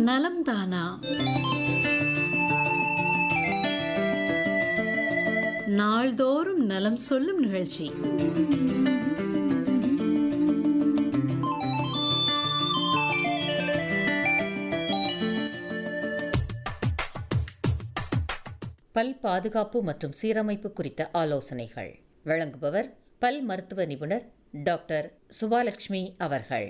நலம் தானா நாள்தோறும் நலம் சொல்லும் நிகழ்ச்சி பல் பாதுகாப்பு மற்றும் சீரமைப்பு குறித்த ஆலோசனைகள் வழங்குபவர் பல் மருத்துவ நிபுணர் டாக்டர் சுபாலட்சுமி அவர்கள்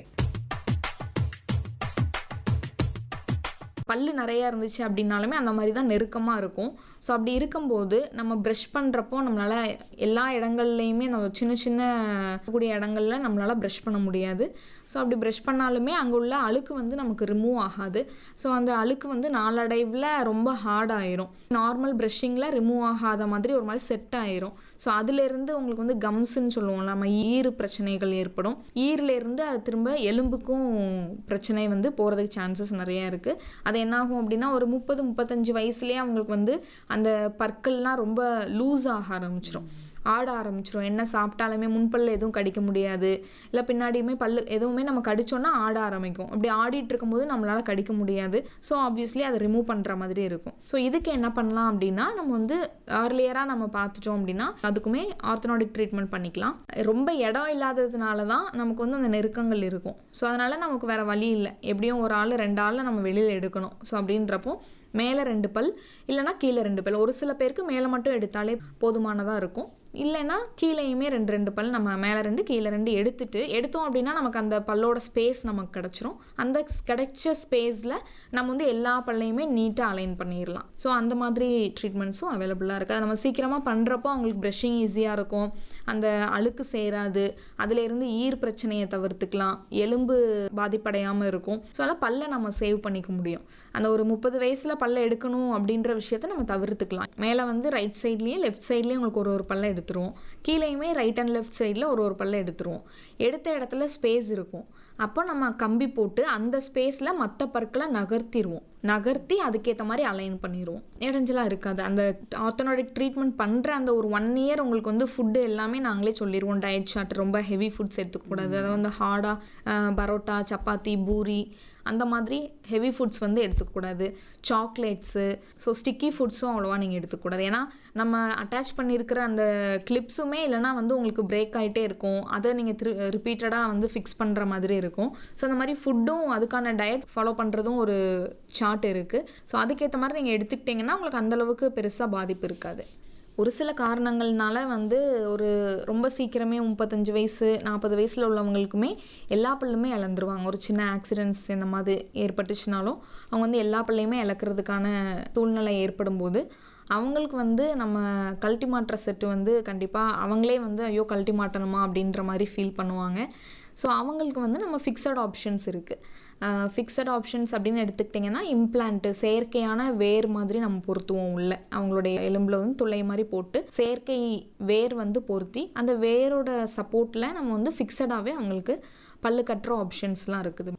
பல்லு நிறையா இருந்துச்சு அப்படின்னாலுமே அந்த மாதிரி தான் நெருக்கமாக இருக்கும் ஸோ அப்படி இருக்கும்போது நம்ம ப்ரஷ் பண்ணுறப்போ நம்மளால் எல்லா இடங்கள்லையுமே நம்ம சின்ன சின்ன கூடிய இடங்கள்ல நம்மளால் ப்ரஷ் பண்ண முடியாது ஸோ அப்படி ப்ரஷ் பண்ணாலுமே அங்கே உள்ள அழுக்கு வந்து நமக்கு ரிமூவ் ஆகாது ஸோ அந்த அழுக்கு வந்து நாளடைவில் ரொம்ப ஹார்ட் ஆயிரும் நார்மல் ப்ரஷிங்கில் ரிமூவ் ஆகாத மாதிரி ஒரு மாதிரி செட் ஆயிரும் ஸோ அதுலேருந்து உங்களுக்கு வந்து கம்ஸ்ன்னு சொல்லுவோம் நம்ம ஈறு பிரச்சனைகள் ஏற்படும் ஈரிலேருந்து அது திரும்ப எலும்புக்கும் பிரச்சனை வந்து போகிறதுக்கு சான்சஸ் நிறையா இருக்குது அது என்னாகும் அப்படின்னா ஒரு முப்பது முப்பத்தஞ்சு வயசுலேயே அவங்களுக்கு வந்து அந்த பற்கள்லாம் ரொம்ப லூஸ் ஆக ஆரம்பிச்சிடும் ஆட ஆரம்பிச்சிடும் என்ன சாப்பிட்டாலுமே முன்பல்ல எதுவும் கடிக்க முடியாது இல்லை பின்னாடியுமே பல்லு எதுவுமே நம்ம கடிச்சோன்னா ஆட ஆரம்பிக்கும் அப்படி ஆடிட்டு இருக்கும்போது நம்மளால் கடிக்க முடியாது ஸோ ஆப்வியஸ்லி அதை ரிமூவ் பண்ணுற மாதிரி இருக்கும் ஸோ இதுக்கு என்ன பண்ணலாம் அப்படின்னா நம்ம வந்து ஏர்லியராக நம்ம பார்த்துட்டோம் அப்படின்னா அதுக்குமே ஆர்த்தனாடிக் ட்ரீட்மெண்ட் பண்ணிக்கலாம் ரொம்ப இடம் இல்லாததுனால தான் நமக்கு வந்து அந்த நெருக்கங்கள் இருக்கும் ஸோ அதனால் நமக்கு வேறு வழி இல்லை எப்படியும் ஒரு ஆள் ரெண்டு ஆள் நம்ம வெளியில் எடுக்கணும் ஸோ அப்படின்றப்போ மேலே ரெண்டு பல் இல்லைனா கீழே ரெண்டு பல் ஒரு சில பேருக்கு மேலே மட்டும் எடுத்தாலே போதுமானதாக இருக்கும் இல்லைன்னா கீழேயுமே ரெண்டு ரெண்டு பல் நம்ம மேலே ரெண்டு கீழே ரெண்டு எடுத்துட்டு எடுத்தோம் அப்படின்னா நமக்கு அந்த பல்லோட ஸ்பேஸ் நமக்கு கிடச்சிரும் அந்த கிடைச்ச ஸ்பேஸில் நம்ம வந்து எல்லா பல்லையுமே நீட்டாக அலைன் பண்ணிடலாம் ஸோ அந்த மாதிரி ட்ரீட்மெண்ட்ஸும் அவைலபிளாக இருக்குது அதை நம்ம சீக்கிரமாக பண்ணுறப்போ அவங்களுக்கு ப்ரஷிங் ஈஸியாக இருக்கும் அந்த அழுக்கு சேராது அதுலேருந்து ஈர் பிரச்சனையை தவிர்த்துக்கலாம் எலும்பு பாதிப்படையாமல் இருக்கும் ஸோ அதனால் பல்லை நம்ம சேவ் பண்ணிக்க முடியும் அந்த ஒரு முப்பது வயசில் பல்லை எடுக்கணும் அப்படின்ற விஷயத்த நம்ம தவிர்த்துக்கலாம் மேலே வந்து ரைட் சைட்லேயும் லெஃப்ட் சைட்லேயும் உங்களுக்கு ஒரு ஒரு பல்லை எடுத்துருவோம் கீழேயுமே ரைட் அண்ட் லெஃப்ட் சைடில் ஒரு ஒரு பல்லை எடுத்துருவோம் எடுத்த இடத்துல ஸ்பேஸ் இருக்கும் அப்போ நம்ம கம்பி போட்டு அந்த ஸ்பேஸில் மற்ற பற்களை நகர்த்திடுவோம் நகர்த்தி அதுக்கேற்ற மாதிரி அலைன் பண்ணிடுவோம் இடைஞ்சலாக இருக்காது அந்த ஆர்த்தனாடிக் ட்ரீட்மெண்ட் பண்ணுற அந்த ஒரு ஒன் இயர் உங்களுக்கு வந்து ஃபுட்டு எல்லாமே நாங்களே சொல்லிடுவோம் டயட் சார்ட் ரொம்ப ஹெவி ஃபுட்ஸ் எடுத்துக்கக்கூடாது அதாவது வந்து ஹார்டாக பரோட்டா சப்பாத்தி பூரி அந்த மாதிரி ஹெவி ஃபுட்ஸ் வந்து எடுத்துக்கக்கூடாது சாக்லேட்ஸு ஸோ ஸ்டிக்கி ஃபுட்ஸும் அவ்வளோவா நீங்கள் எடுத்துக்கூடாது ஏன்னா நம்ம அட்டாச் பண்ணியிருக்கிற அந்த கிளிப்ஸுமே இல்லைனா வந்து உங்களுக்கு பிரேக் ஆகிட்டே இருக்கும் அதை நீங்கள் திரு ரிப்பீட்டடாக வந்து ஃபிக்ஸ் பண்ணுற மாதிரி இருக்கும் ஸோ அந்த மாதிரி ஃபுட்டும் அதுக்கான டயட் ஃபாலோ பண்ணுறதும் ஒரு சார்ட் இருக்குது ஸோ அதுக்கேற்ற மாதிரி நீங்கள் எடுத்துக்கிட்டிங்கன்னா உங்களுக்கு அந்தளவுக்கு பெருசாக பாதிப்பு இருக்காது ஒரு சில காரணங்கள்னால வந்து ஒரு ரொம்ப சீக்கிரமே முப்பத்தஞ்சு வயசு நாற்பது வயசில் உள்ளவங்களுக்குமே எல்லா பல்லுமே இழந்துருவாங்க ஒரு சின்ன ஆக்சிடென்ட்ஸ் இந்த மாதிரி ஏற்பட்டுச்சுனாலும் அவங்க வந்து எல்லா பல்லையுமே இழக்கிறதுக்கான சூழ்நிலை ஏற்படும் போது அவங்களுக்கு வந்து நம்ம கழட்டி மாட்டுற செட்டு வந்து கண்டிப்பாக அவங்களே வந்து ஐயோ கழட்டி மாட்டணுமா அப்படின்ற மாதிரி ஃபீல் பண்ணுவாங்க ஸோ அவங்களுக்கு வந்து நம்ம ஃபிக்ஸட் ஆப்ஷன்ஸ் இருக்குது ஃபிக்ஸட் ஆப்ஷன்ஸ் அப்படின்னு எடுத்துக்கிட்டிங்கன்னா இம்ப்ளான்ட்டு செயற்கையான வேர் மாதிரி நம்ம பொருத்துவோம் உள்ள அவங்களுடைய எலும்பில் வந்து துளை மாதிரி போட்டு செயற்கை வேர் வந்து பொருத்தி அந்த வேரோட சப்போர்ட்டில் நம்ம வந்து ஃபிக்ஸடாகவே அவங்களுக்கு பல்லு கட்டுற ஆப்ஷன்ஸ்லாம் இருக்குது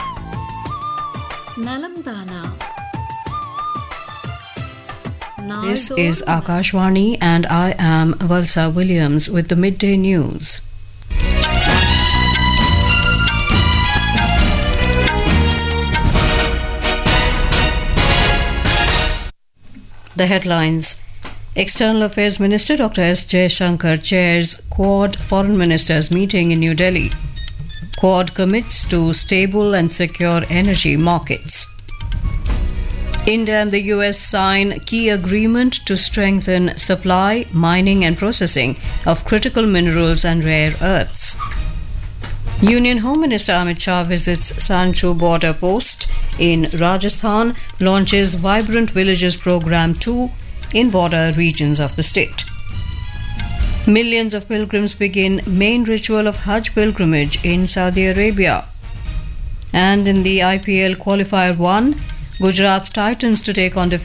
நலம் தானா This is Akashwani, and I am Valsa Williams with the midday news. The headlines External Affairs Minister Dr. S. Shankar chairs Quad Foreign Ministers meeting in New Delhi. Quad commits to stable and secure energy markets. India and the US sign key agreement to strengthen supply, mining and processing of critical minerals and rare earths. Union Home Minister Amit Shah visits Sanchu border post in Rajasthan, launches Vibrant Villages program 2 in border regions of the state. Millions of pilgrims begin main ritual of Hajj pilgrimage in Saudi Arabia. And in the IPL qualifier 1, Gujarat Titans to take on defending